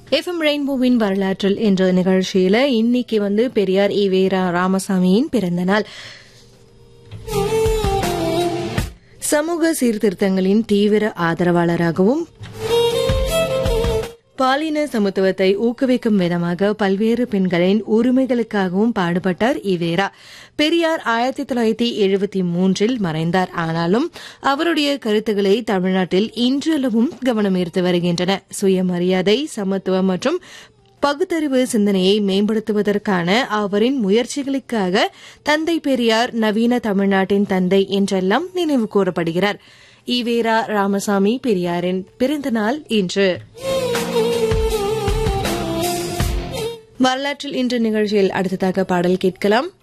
FM ரெயின்போவின் வரலாற்றில் என்ற நிகழ்ச்சியில இன்னைக்கு வந்து பெரியார் ஈவேரா ராமசாமியின் பிறந்த நாள் சமூக சீர்திருத்தங்களின் தீவிர ஆதரவாளராகவும் பாலின சமத்துவத்தை ஊக்குவிக்கும் விதமாக பல்வேறு பெண்களின் உரிமைகளுக்காகவும் பாடுபட்டார் ஈவேரா பெரியார் ஆயிரத்தி தொள்ளாயிரத்தி எழுபத்தி மூன்றில் மறைந்தார் ஆனாலும் அவருடைய கருத்துக்களை தமிழ்நாட்டில் இன்றளவும் கவனம் ஈர்த்து வருகின்றன சுயமரியாதை சமத்துவம் மற்றும் பகுத்தறிவு சிந்தனையை மேம்படுத்துவதற்கான அவரின் முயற்சிகளுக்காக தந்தை பெரியார் நவீன தமிழ்நாட்டின் தந்தை என்றெல்லாம் நினைவு கூறப்படுகிறார் ஈவேரா ராமசாமி பெரியாரின் பிறந்த நாள் இன்று வரலாற்றில் இன்று நிகழ்ச்சியில் அடுத்ததாக பாடல் கேட்கலாம்